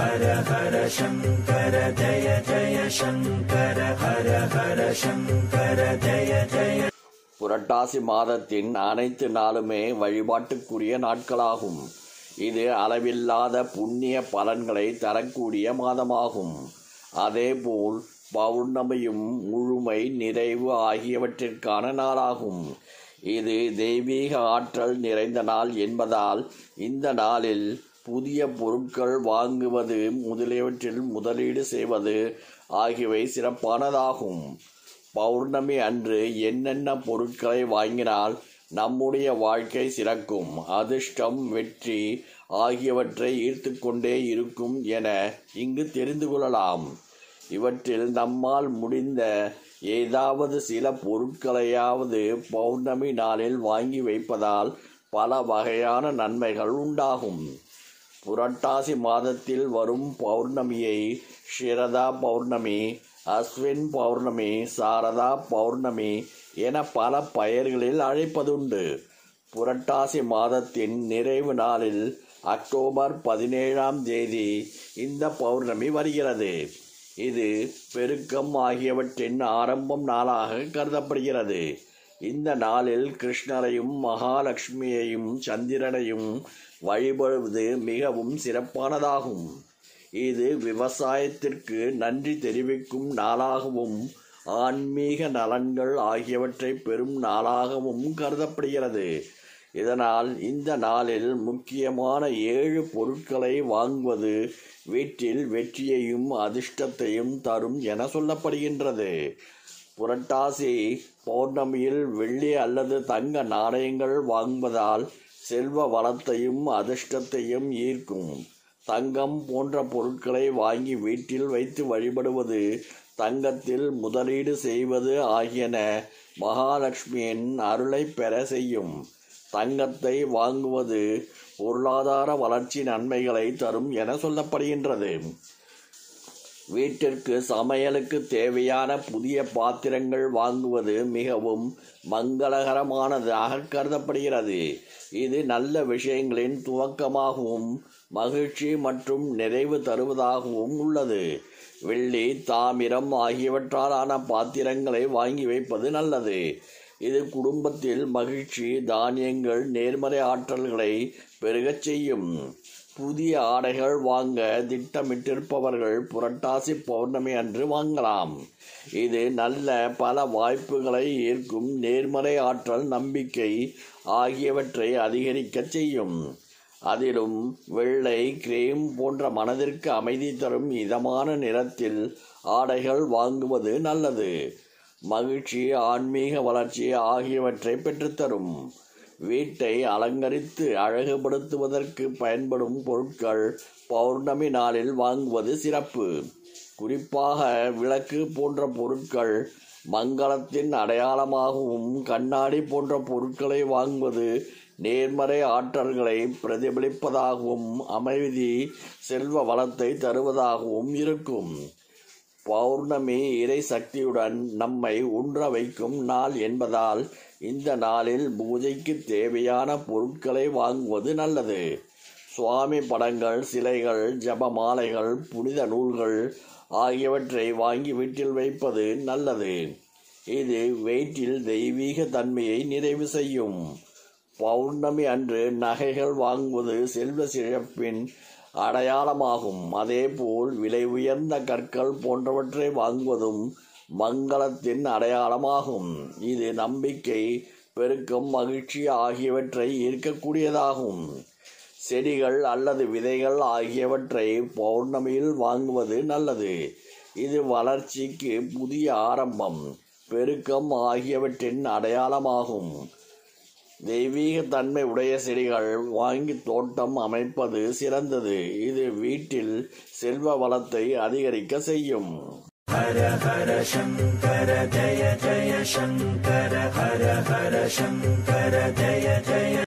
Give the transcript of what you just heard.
ஹர ஹர சங்கர ஜய ஜய சங்கர ஹர ஹர சங்கர ஜய ஜய புரட்டாசி மாதத்தின் அனைத்து நாளுமே வழிபாட்டுக்குரிய நாட்களாகும் இது அளவில்லாத புண்ணிய பலன்களை தரக்கூடிய மாதமாகும் அதேபோல் பௌர்ணமியும் முழுமை நிறைவு ஆகியவற்றிற்கான நாளாகும் இது தெய்வீக ஆற்றல் நிறைந்த நாள் என்பதால் இந்த நாளில் புதிய பொருட்கள் வாங்குவது முதலியவற்றில் முதலீடு செய்வது ஆகியவை சிறப்பானதாகும் பௌர்ணமி அன்று என்னென்ன பொருட்களை வாங்கினால் நம்முடைய வாழ்க்கை சிறக்கும் அதிர்ஷ்டம் வெற்றி ஆகியவற்றை ஈர்த்து கொண்டே இருக்கும் என இங்கு தெரிந்து கொள்ளலாம் இவற்றில் நம்மால் முடிந்த ஏதாவது சில பொருட்களையாவது பௌர்ணமி நாளில் வாங்கி வைப்பதால் பல வகையான நன்மைகள் உண்டாகும் புரட்டாசி மாதத்தில் வரும் பௌர்ணமியை ஷிரதா பௌர்ணமி அஸ்வின் பௌர்ணமி சாரதா பௌர்ணமி என பல பெயர்களில் அழைப்பதுண்டு புரட்டாசி மாதத்தின் நிறைவு நாளில் அக்டோபர் பதினேழாம் தேதி இந்த பௌர்ணமி வருகிறது இது பெருக்கம் ஆகியவற்றின் ஆரம்பம் நாளாக கருதப்படுகிறது இந்த நாளில் கிருஷ்ணரையும் மகாலட்சுமியையும் சந்திரனையும் வழிபடுவது மிகவும் சிறப்பானதாகும் இது விவசாயத்திற்கு நன்றி தெரிவிக்கும் நாளாகவும் ஆன்மீக நலன்கள் ஆகியவற்றை பெறும் நாளாகவும் கருதப்படுகிறது இதனால் இந்த நாளில் முக்கியமான ஏழு பொருட்களை வாங்குவது வீட்டில் வெற்றியையும் அதிர்ஷ்டத்தையும் தரும் என சொல்லப்படுகின்றது புரட்டாசி பௌர்ணமியில் வெள்ளி அல்லது தங்க நாணயங்கள் வாங்குவதால் செல்வ வளத்தையும் அதிர்ஷ்டத்தையும் ஈர்க்கும் தங்கம் போன்ற பொருட்களை வாங்கி வீட்டில் வைத்து வழிபடுவது தங்கத்தில் முதலீடு செய்வது ஆகியன மகாலட்சுமியின் அருளை பெற செய்யும் தங்கத்தை வாங்குவது பொருளாதார வளர்ச்சி நன்மைகளை தரும் என சொல்லப்படுகின்றது வீட்டிற்கு சமையலுக்கு தேவையான புதிய பாத்திரங்கள் வாங்குவது மிகவும் மங்களகரமானதாக கருதப்படுகிறது இது நல்ல விஷயங்களின் துவக்கமாகவும் மகிழ்ச்சி மற்றும் நிறைவு தருவதாகவும் உள்ளது வெள்ளி தாமிரம் ஆகியவற்றாலான பாத்திரங்களை வாங்கி வைப்பது நல்லது இது குடும்பத்தில் மகிழ்ச்சி தானியங்கள் நேர்மறை ஆற்றல்களை பெருகச் செய்யும் புதிய ஆடைகள் வாங்க திட்டமிட்டிருப்பவர்கள் புரட்டாசி பௌர்ணமி அன்று வாங்கலாம் இது நல்ல பல வாய்ப்புகளை ஈர்க்கும் நேர்மறை ஆற்றல் நம்பிக்கை ஆகியவற்றை அதிகரிக்கச் செய்யும் அதிலும் வெள்ளை கிரீம் போன்ற மனதிற்கு அமைதி தரும் இதமான நிறத்தில் ஆடைகள் வாங்குவது நல்லது மகிழ்ச்சி ஆன்மீக வளர்ச்சி ஆகியவற்றை பெற்றுத்தரும் வீட்டை அலங்கரித்து அழகுபடுத்துவதற்கு பயன்படும் பொருட்கள் பௌர்ணமி நாளில் வாங்குவது சிறப்பு குறிப்பாக விளக்கு போன்ற பொருட்கள் மங்களத்தின் அடையாளமாகவும் கண்ணாடி போன்ற பொருட்களை வாங்குவது நேர்மறை ஆற்றல்களை பிரதிபலிப்பதாகவும் அமைதி செல்வ வளத்தை தருவதாகவும் இருக்கும் பௌர்ணமி இறை சக்தியுடன் நம்மை உன்ற வைக்கும் நாள் என்பதால் இந்த நாளில் பூஜைக்கு தேவையான பொருட்களை வாங்குவது நல்லது சுவாமி படங்கள் சிலைகள் ஜப மாலைகள் புனித நூல்கள் ஆகியவற்றை வாங்கி வீட்டில் வைப்பது நல்லது இது வீட்டில் தெய்வீக தன்மையை நிறைவு செய்யும் பௌர்ணமி அன்று நகைகள் வாங்குவது செல்வ சிறப்பின் அடையாளமாகும் அதேபோல் விலை உயர்ந்த கற்கள் போன்றவற்றை வாங்குவதும் மங்களத்தின் அடையாளமாகும் இது நம்பிக்கை பெருக்கம் மகிழ்ச்சி ஆகியவற்றை ஈர்க்கக்கூடியதாகும் செடிகள் அல்லது விதைகள் ஆகியவற்றை பௌர்ணமியில் வாங்குவது நல்லது இது வளர்ச்சிக்கு புதிய ஆரம்பம் பெருக்கம் ஆகியவற்றின் அடையாளமாகும் தெய்வீக தன்மை உடைய செடிகள் வாங்கி தோட்டம் அமைப்பது சிறந்தது இது வீட்டில் செல்வ வளத்தை அதிகரிக்க செய்யும் ஹர ஹர சங்கர ஜய ஜய சங்கர ஹர ஹர சங்கர ஜய ஜய